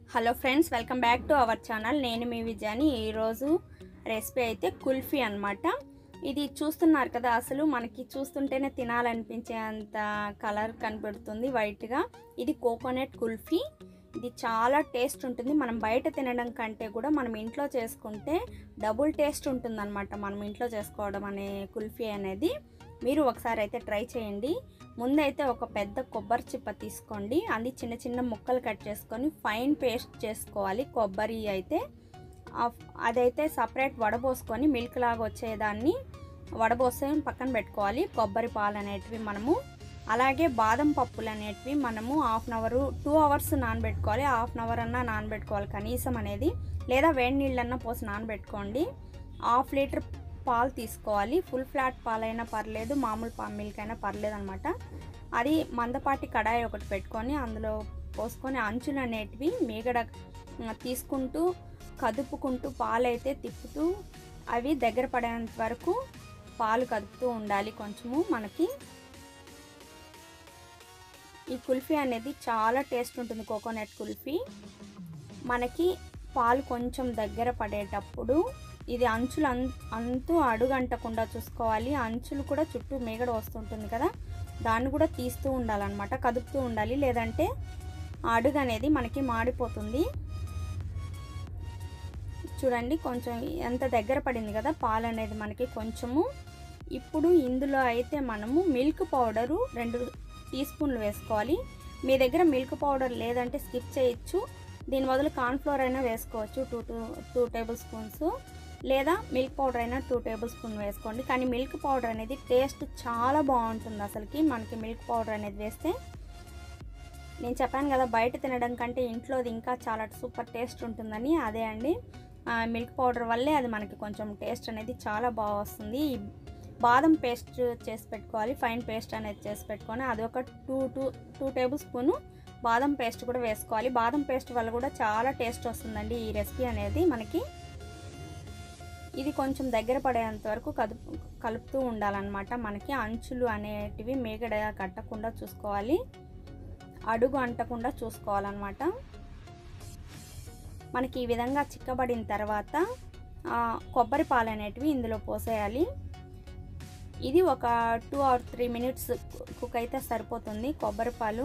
hello friends welcome back to our channel నేను మీ విజయాని ఈరోజు రెసిపీ అయితే కుల్ఫీ అన్నమాట ఇది చూస్తున్నారు కదా అసలు మనకి చూస్తుంటేనే తినాలనిపించే అంత కలర్ కనబడుతుంది వైట్గా ఇది కోకోనట్ కుల్ఫీ ఇది చాలా టేస్ట్ ఉంటుంది మనం బయట తినడం కంటే కూడా మనం ఇంట్లో చేసుకుంటే డబుల్ టేస్ట్ ఉంటుందన్నమాట మనం ఇంట్లో చేసుకోవడం అనే కుల్ఫీ అనేది మీరు ఒకసారి అయితే ట్రై చేయండి ముందైతే ఒక పెద్ద కొబ్బరి చిప్ప తీసుకోండి అది చిన్న చిన్న ముక్కలు కట్ చేసుకొని ఫైన్ పేస్ట్ చేసుకోవాలి కొబ్బరి అయితే ఆ- అదైతే సపరేట్ వడబోసుకొని మిల్క్ లాగా వచ్చేదాన్ని వడబోసే పక్కన పెట్టుకోవాలి కొబ్బరి పాలు అనేటివి మనము అలాగే బాదం పప్పులు అనేటివి మనము half an hour two hours నానబెట్టుకోవాలి హాఫ్ అన్ అవర్ అన్నా నానబెట్టుకోవాలి కనీసం అనేది లేదా వేడి నీళ్ళన్నా పోసి నానబెట్టుకోండి హాఫ్ లీటర్ పాలు తీసుకోవాలి ఫుల్ ఫ్లాట్ పాలైనా పర్లేదు మామూలు పా మిల్క్ అయినా పర్లేదు అనమాట అది మందపాటి కడాయి ఒకటి పెట్టుకొని అందులో పోసుకొని అంచులు అనేటివి మీగడ ఆ, తీసుకుంటూ కదుపుకుంటూ పాలైతే తిప్పుతూ అవి దగ్గర పడేంత వరకు పాలు కదుపుతూ ఉండాలి కొంచెము మనకి ఈ కుల్ఫీ అనేది చాలా టేస్ట్ ఉంటుంది కోకోనట్ కుల్ఫీ మనకి పాలు కొంచెం దగ్గర పడేటప్పుడు ఇది అంచులు అం అంతూ అడుగంటకుండా చూసుకోవాలి అంచులు కూడా చుట్టూ మేగడ వస్తుంటుంది కదా దాన్ని కూడా తీస్తూ ఉండాలన్నమాట కదుపుతూ ఉండాలి లేదంటే ఆ అడుగు అనేది మనకి మాడిపోతుంది చూడండి కొంచెం ఎంత దగ్గర పడింది కదా పాలు అనేది మనకి కొంచెము ఇప్పుడు ఇందులో అయితే మనము మిల్క్ పౌడరు రెండు టీ స్పూన్లు వేసుకోవాలి మీ దగ్గర మిల్క్ పౌడర్ లేదంటే స్కిప్ చేయొచ్చు దీని బదులు కార్న్ఫ్లోర్ అయినా వేసుకోవచ్చు two two two tablespoons లేదా మిల్క్ పౌడర్ అయినా టూ టేబుల్ స్పూన్ వేసుకోండి కానీ మిల్క్ పౌడర్ అనేది టేస్ట్ చాలా బాగుంటుంది అసలుకి మనకి మిల్క్ పౌడర్ అనేది వేస్తే నేను చెప్పాను కదా బయట తినడం కంటే ఇంట్లోది ఇంకా చాలా సూపర్ టేస్ట్ ఉంటుందని అదే అండి ఆ, మిల్క్ పౌడర్ వల్లే అది మనకి కొంచెం టేస్ట్ అనేది చాలా బాగా వస్తుంది ఈ బాదం పేస్ట్ చేసి పెట్టుకోవాలి ఫైన్ పేస్ట్ అనేది చేసి పెట్టుకొని అది ఒక two two two tablespoon బాదం పేస్ట్ కూడా వేసుకోవాలి బాదం పేస్ట్ వల్ల కూడా చాలా టేస్ట్ వస్తుందండి ఈ రెసిపీ అనేది మనకి ఇది కొంచెం దగ్గర పడేంత వరకు కదుపు కలుపుతూ ఉండాలన్నమాట మనకి అంచులు అనేటివి మేగడ కట్టకుండా చూసుకోవాలి అడుగు అంటకుండా చూసుకోవాలన్నమాట మనకి ఈ విధంగా చిక్కబడిన తర్వాత ఆ, కొబ్బరి పాలు అనేటివి ఇందులో పోసేయాలి ఇది ఒక two or three minutes cook అయితే సరిపోతుంది కొబ్బరి పాలు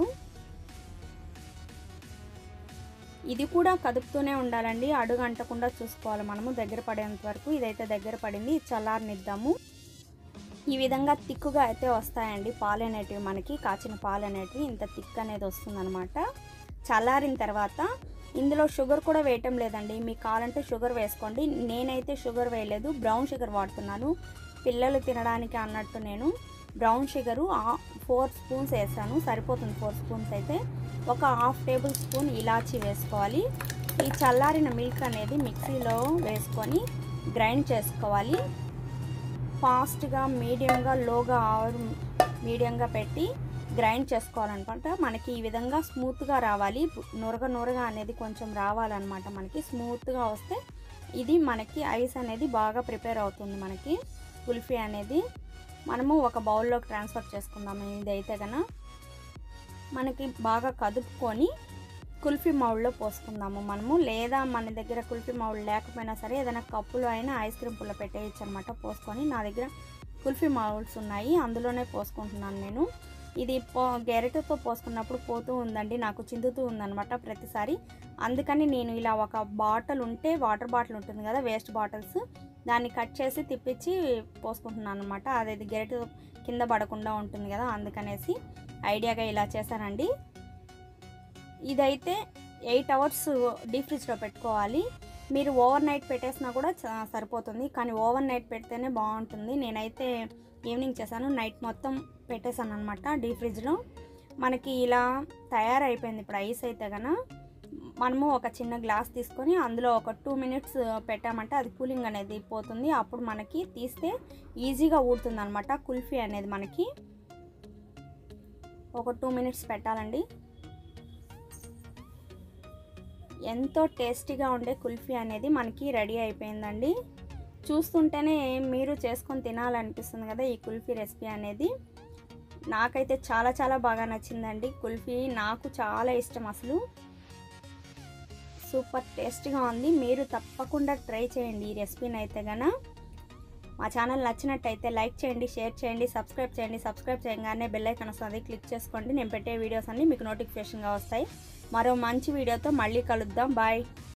ఇది కూడా కదుపుతూనే ఉండాలండి అడుగు అంటకుండా చూసుకోవాలి మనము దగ్గర పడేంత వరకు ఇదైతే దగ్గర పడింది ఇది చల్లారనిద్దాము ఈ విధంగా తిక్కుగా అయితే వస్తాయండి పాలు అనేటివి మనకి కాచిన పాలు అనేటివి ఇంత తిక్ అనేది వస్తుందన్నమాట చల్లారిన తర్వాత ఇందులో షుగర్ కూడా వేయటం లేదండి మీకు కావాలంటే షుగర్ వేసుకోండి నేనైతే షుగర్ వేయలేదు బ్రౌన్ షుగర్ వాడుతున్నాను పిల్లలు తినడానికి అన్నట్టు నేను బ్రౌన్ షుగరు ఫోర్ స్పూన్స్ వేసాను సరిపోతుంది ఫోర్ స్పూన్స్ అయితే ఒక హాఫ్ టేబుల్ స్పూన్ ఇలాచీ వేసుకోవాలి ఈ చల్లారిన మిల్క్ అనేది మిక్సీలో వేసుకొని గ్రైండ్ చేసుకోవాలి ఫాస్ట్గా మీడియంగా లోగా ఆర్ మీడియంగా పెట్టి గ్రైండ్ చేసుకోవాలన్నమాట మనకి ఈ విధంగా స్మూత్గా రావాలి నురగ నురగ అనేది కొంచెం రావాలన్నమాట మనకి స్మూత్గా వస్తే ఇది మనకి ఐస్ అనేది బాగా ప్రిపేర్ అవుతుంది మనకి కుల్ఫీ అనేది మనము ఒక బౌల్లోకి ట్రాన్స్ఫర్ చేసుకుందాము ఇది అయితే కనుక మనకి బాగా కదుపుకొని కుల్ఫీ మౌల్డ్లో పోసుకుందాము మనము లేదా మన దగ్గర కుల్ఫీ మౌల్డ్ లేకపోయినా సరే ఏదైనా కప్పులో అయినా ఐస్ క్రీమ్ పుల్ల పెట్టేయచ్చు అనమాట పోసుకొని నా దగ్గర కుల్ఫీ మౌల్డ్స్ ఉన్నాయి అందులోనే పోసుకుంటున్నాను నేను ఇది పో గెరటతో పోసుకున్నప్పుడు పోతూ ఉందండి నాకు చిందుతూ ఉందన్నమాట ప్రతిసారి అందుకని నేను ఇలా ఒక బాటిల్ ఉంటే వాటర్ బాటిల్ ఉంటుంది కదా వేస్ట్ బాటిల్స్ దాన్ని కట్ చేసి తిప్పించి పోసుకుంటున్నాను అనమాట అది గెరట కింద పడకుండా ఉంటుంది కదా అందుకనేసి ఐడియాగా ఇలా చేశానండి ఇదైతే ఎయిట్ అవర్స్ డీప్ ఫ్రిడ్జ్లో పెట్టుకోవాలి మీరు ఓవర్ నైట్ పెట్టేసినా కూడా చ- సరిపోతుంది కానీ ఓవర్ నైట్ పెడితేనే బాగుంటుంది నేనైతే ఈవినింగ్ చేశాను నైట్ మొత్తం పెట్టేశాను అనమాట డీప్ ఫ్రిడ్జ్లో మనకి ఇలా తయారైపోయింది ఇప్పుడు ఐస్ అయితే కన మనము ఒక చిన్న గ్లాస్ తీసుకొని అందులో ఒక టూ మినిట్స్ పెట్టామంటే అది కూలింగ్ అనేది పోతుంది అప్పుడు మనకి తీస్తే ఈజీగా ఊడుతుంది అనమాట కుల్ఫీ అనేది మనకి ఒక టూ మినిట్స్ పెట్టాలండి ఎంతో టేస్టీగా ఉండే కుల్ఫీ అనేది మనకి రెడీ అయిపోయిందండి చూస్తుంటేనే మీరు చేసుకొని తినాలనిపిస్తుంది కదా ఈ కుల్ఫీ రెసిపీ అనేది నాకైతే చాలా చాలా బాగా నచ్చిందండి కుల్ఫీ నాకు చాలా ఇష్టం అసలు సూపర్ టేస్ట్గా ఉంది మీరు తప్పకుండా ట్రై చేయండి ఈ రెసిపీని అయితే గన మా ఛానల్ నచ్చినట్టయితే లైక్ చేయండి షేర్ చేయండి సబ్స్క్రైబ్ చేయండి సబ్స్క్రైబ్ చేయగానే బెల్ ఐకాన్ వస్తుంది క్లిక్ చేసుకోండి నేను పెట్టే వీడియోస్ అన్నీ మీకు నోటిఫికేషన్గా వస్తాయి మరో మంచి వీడియోతో మళ్ళీ కలుద్దాం బాయ్